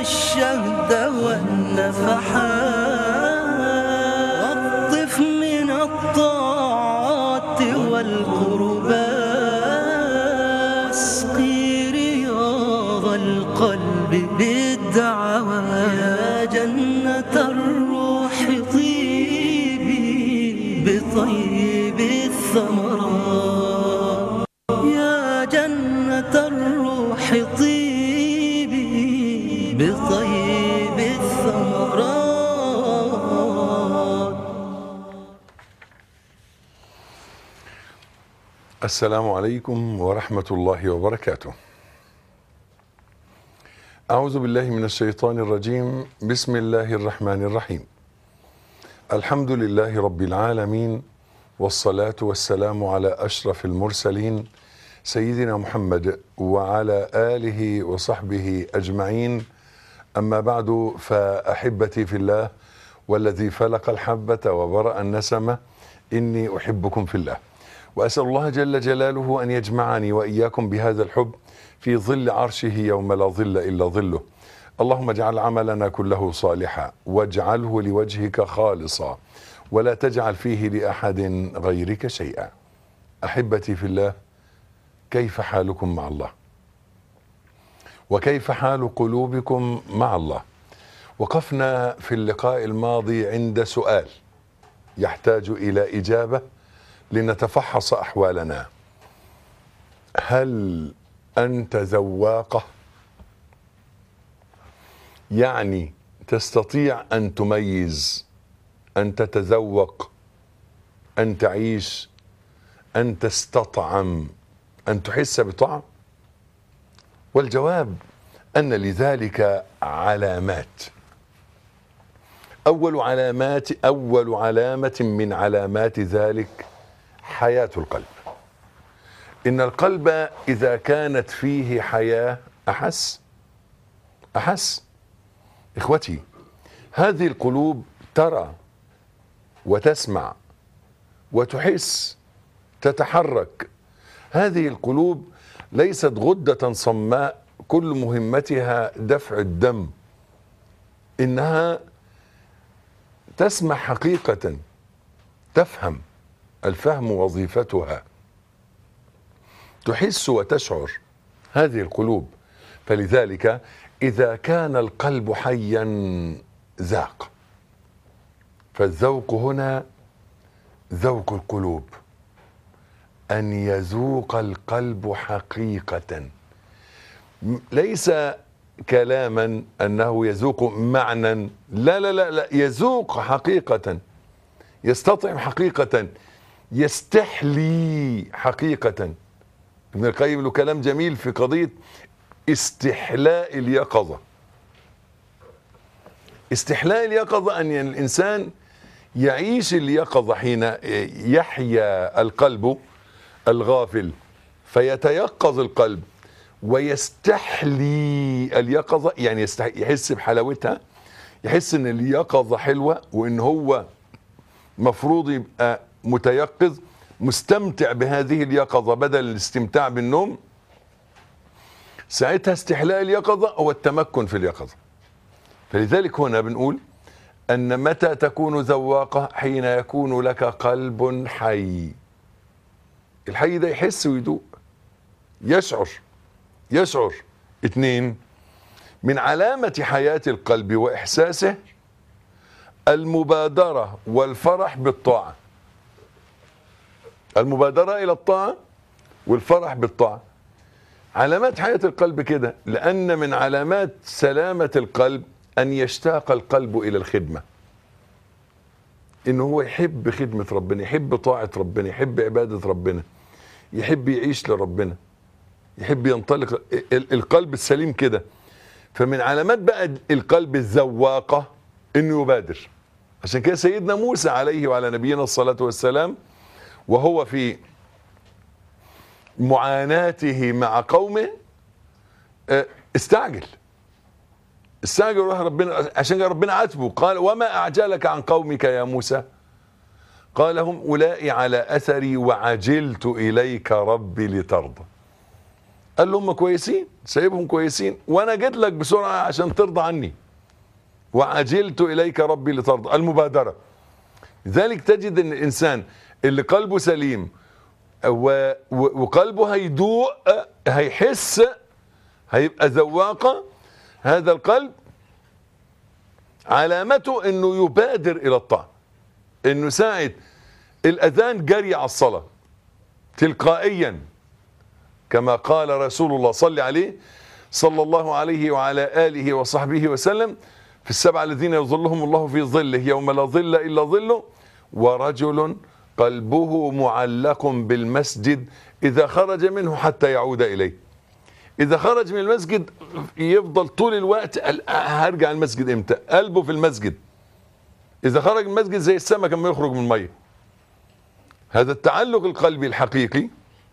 الشهد والنفحات واقطف من الطاعات والقربات اسقي رياض القلب بالدعوات يا جنة الروح طيبي بطيب الثمرات يا جنة الروح طيبي بطيب الثمرات السلام عليكم ورحمة الله وبركاته. أعوذ بالله من الشيطان الرجيم، بسم الله الرحمن الرحيم. الحمد لله رب العالمين والصلاة والسلام على أشرف المرسلين سيدنا محمد وعلى آله وصحبه أجمعين. أما بعد فأحبتي في الله والذي فلق الحبة وبرأ النسمة إني أحبكم في الله. واسال الله جل جلاله ان يجمعني واياكم بهذا الحب في ظل عرشه يوم لا ظل الا ظله. اللهم اجعل عملنا كله صالحا واجعله لوجهك خالصا ولا تجعل فيه لاحد غيرك شيئا. احبتي في الله كيف حالكم مع الله؟ وكيف حال قلوبكم مع الله؟ وقفنا في اللقاء الماضي عند سؤال يحتاج الى اجابه لنتفحص احوالنا هل انت ذواقه يعني تستطيع ان تميز ان تتذوق ان تعيش ان تستطعم ان تحس بطعم والجواب ان لذلك علامات اول علامات اول علامه من علامات ذلك حياة القلب إن القلب إذا كانت فيه حياة أحس أحس إخوتي هذه القلوب ترى وتسمع وتحس تتحرك هذه القلوب ليست غدة صماء كل مهمتها دفع الدم إنها تسمع حقيقة تفهم الفهم وظيفتها تحس وتشعر هذه القلوب فلذلك اذا كان القلب حيا ذاق فالذوق هنا ذوق القلوب ان يذوق القلب حقيقه ليس كلاما انه يذوق معنى لا لا لا, لا يذوق حقيقه يستطعم حقيقه يستحلي حقيقة ابن القيم له كلام جميل في قضية استحلاء اليقظة استحلاء اليقظة أن الإنسان يعيش اليقظة حين يحيا القلب الغافل فيتيقظ القلب ويستحلي اليقظة يعني يحس بحلاوتها يحس ان اليقظة حلوة وان هو مفروض يبقى متيقظ مستمتع بهذه اليقظة بدل الاستمتاع بالنوم ساعتها استحلاء اليقظة هو التمكن في اليقظة فلذلك هنا بنقول أن متى تكون ذواقة حين يكون لك قلب حي الحي ده يحس ويدوق يشعر يشعر اتنين من علامة حياة القلب وإحساسه المبادرة والفرح بالطاعة المبادرة إلى الطاعة والفرح بالطاعة علامات حياة القلب كده لأن من علامات سلامة القلب أن يشتاق القلب إلى الخدمة إن هو يحب خدمة ربنا يحب طاعة ربنا يحب عبادة ربنا يحب يعيش لربنا يحب ينطلق القلب السليم كده فمن علامات بقى القلب الذواقة إنه يبادر عشان كده سيدنا موسى عليه وعلى نبينا الصلاة والسلام وهو في معاناته مع قومه استعجل استعجل روح ربنا عشان ربنا عاتبه قال وما اعجلك عن قومك يا موسى قال هم اولئك على اثري وعجلت اليك ربي لترضى قال له هم كويسين سايبهم كويسين وانا جيت لك بسرعه عشان ترضى عني وعجلت اليك ربي لترضى المبادره لذلك تجد ان الانسان اللي قلبه سليم و- و- وقلبه هيدوق هيحس هيبقى ذواقه هذا القلب علامته انه يبادر الى الطاعه انه ساعه الاذان جري على الصلاه تلقائيا كما قال رسول الله صلى عليه صلى الله عليه وعلى اله وصحبه وسلم في السبعه الذين يظلهم الله في ظله يوم لا ظل الا ظله ورجل قلبه معلق بالمسجد اذا خرج منه حتى يعود اليه اذا خرج من المسجد يفضل طول الوقت قال هرجع المسجد امتى قلبه في المسجد اذا خرج من المسجد زي السمك لما يخرج من الميه هذا التعلق القلبي الحقيقي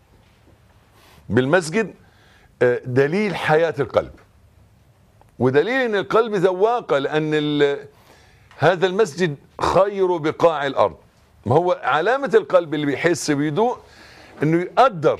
بالمسجد آه، دليل حياة القلب ودليل ان القلب ذواقة لان ال- هذا المسجد خير بقاع الارض ما هو علامة القلب اللي بيحس بيدوق انه يقدر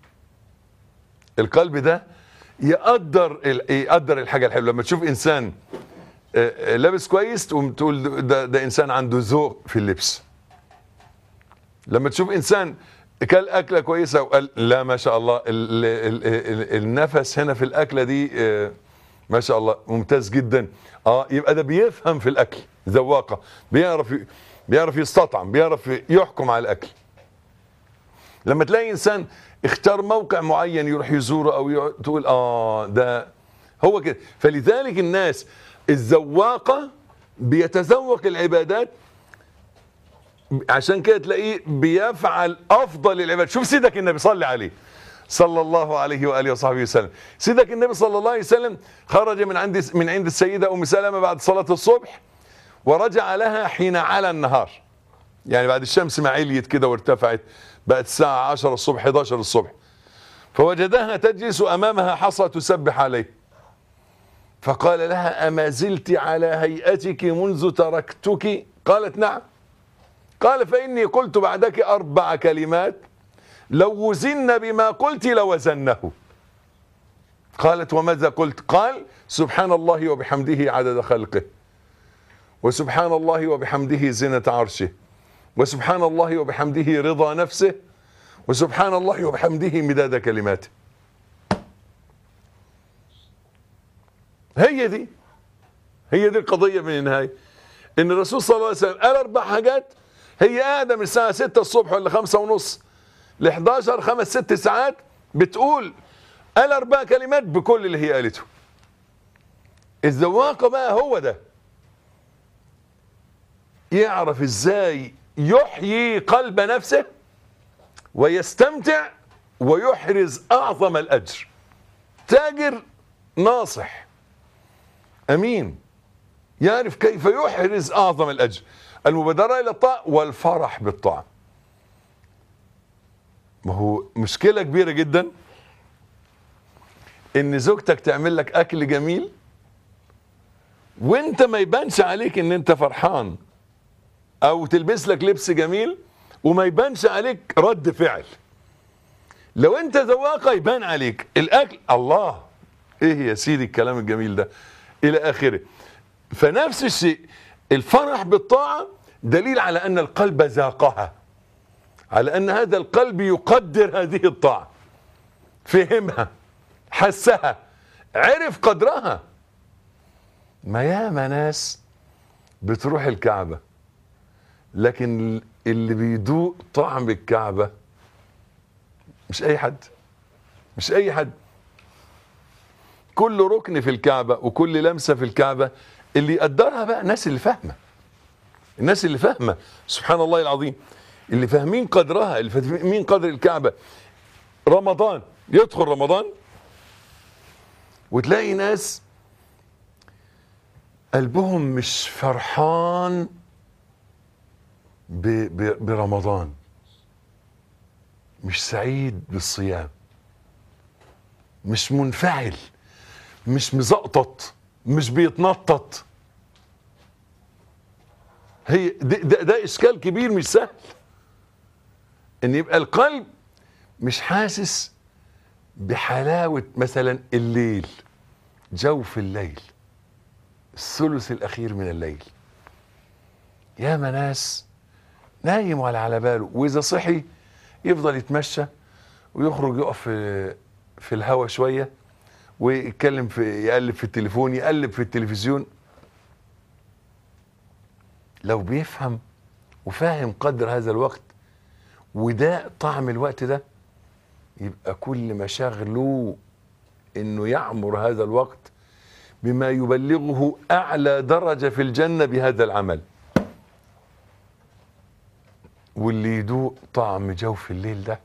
القلب ده يقدر ال- يقدر الحاجة الحلوة لما تشوف انسان آه، آه، لابس كويس تقوم تقول ده, ده انسان عنده ذوق في اللبس لما تشوف انسان كل اكله كويسه وقال لا ما شاء الله ال ال ال النفس هنا في الاكله دي آه، ما شاء الله ممتاز جدا اه يبقى ده بيفهم في الاكل ذواقه بيعرف ي- بيعرف يستطعم بيعرف يحكم على الاكل لما تلاقي انسان اختار موقع معين يروح يزوره او يقعد- تقول اه ده هو كده فلذلك الناس الذواقه بيتذوق العبادات عشان كده تلاقيه بيفعل افضل العباد شوف سيدك النبي صلى عليه صلى الله عليه واله وصحبه وسلم سيدك النبي صلى الله عليه وسلم خرج من عند من عند السيده ام سلمة بعد صلاه الصبح ورجع لها حين على النهار يعني بعد الشمس ما عليت كده وارتفعت بقت الساعه 10 الصبح 11 الصبح فوجدها تجلس امامها حصى تسبح عليه فقال لها اما زلت على هيئتك منذ تركتك قالت نعم قال فإني قلت بعدك أربع كلمات لو وزن بما قلت لوزنه قالت وماذا قلت قال سبحان الله وبحمده عدد خلقه وسبحان الله وبحمده زنة عرشه وسبحان الله وبحمده رضا نفسه وسبحان الله وبحمده مداد كلماته هي دي هي دي القضية من النهاية ان الرسول صلى الله عليه وسلم قال اربع حاجات هي قاعده من الساعه 6 الصبح ولا 5 ونص ل 11 خمس ست ساعات بتقول قال اربع كلمات بكل اللي هي قالته الذواقه بقى هو ده يعرف ازاي يحيي قلب نفسه ويستمتع ويحرز اعظم الاجر تاجر ناصح امين يعرف كيف يحرز اعظم الاجر المبادره الى الطاعه والفرح بالطاعه ما هو مشكله كبيره جدا ان زوجتك تعمل لك اكل جميل وانت ما يبانش عليك ان انت فرحان او تلبس لك لبس جميل وما يبانش عليك رد فعل لو انت ذواقه يبان عليك الاكل الله ايه يا سيدي الكلام الجميل ده الى اخره فنفس الشيء الفرح بالطاعة دليل على أن القلب ذاقها على أن هذا القلب يقدر هذه الطاعة فهمها حسها عرف قدرها ما ياما ناس بتروح الكعبة لكن اللي بيدوق طعم الكعبة مش أي حد مش أي حد كل ركن في الكعبة وكل لمسة في الكعبة اللي يقدرها بقى الناس اللي فاهمة الناس اللي فاهمة سبحان الله العظيم اللي فاهمين قدرها اللي فاهمين قدر الكعبة رمضان يدخل رمضان وتلاقي ناس قلبهم مش فرحان ب ب برمضان مش سعيد بالصيام مش منفعل مش مزقطط مش بيتنطط هي ده, ده, ده اشكال كبير مش سهل ان يبقى القلب مش حاسس بحلاوة مثلا الليل جوف الليل الثلث الأخير من الليل يا ناس نايم ولا على باله وإذا صحي يفضل يتمشى ويخرج يقف في, في الهوا شوية ويتكلم في يقلب في التليفون يقلب في التلفزيون لو بيفهم وفاهم قدر هذا الوقت وده طعم الوقت ده يبقى كل مشاغله انه يعمر هذا الوقت بما يبلغه اعلى درجه في الجنه بهذا العمل واللي يدوق طعم جوف الليل ده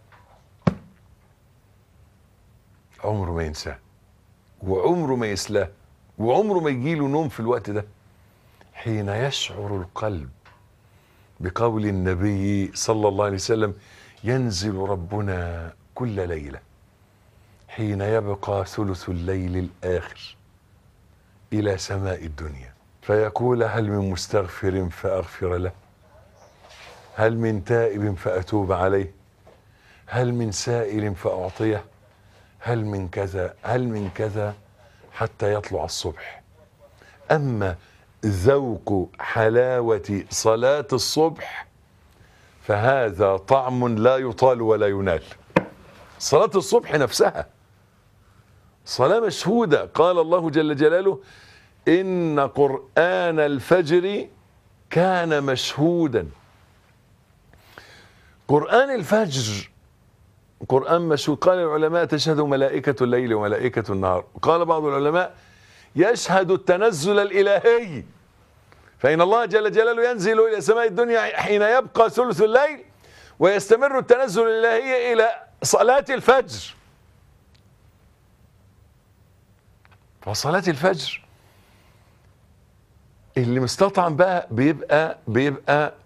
عمره ما ينساه وعمره ما يسلاه وعمره ما يجيله نوم في الوقت ده حين يشعر القلب بقول النبي صلى الله عليه وسلم ينزل ربنا كل ليله حين يبقى ثلث الليل الاخر الى سماء الدنيا فيقول هل من مستغفر فاغفر له هل من تائب فاتوب عليه هل من سائل فاعطيه هل من كذا هل من كذا حتى يطلع الصبح اما ذوق حلاوه صلاه الصبح فهذا طعم لا يطال ولا ينال صلاه الصبح نفسها صلاه مشهوده قال الله جل جلاله ان قران الفجر كان مشهودا قران الفجر قرآن مشهود قال العلماء تشهد ملائكة الليل وملائكة النهار قال بعض العلماء يشهد التنزل الإلهي فإن الله جل جلاله ينزل إلى سماء الدنيا حين يبقى ثلث الليل ويستمر التنزل الإلهي إلى صلاة الفجر فصلاة الفجر اللي مستطعم بقى بيبقى بيبقى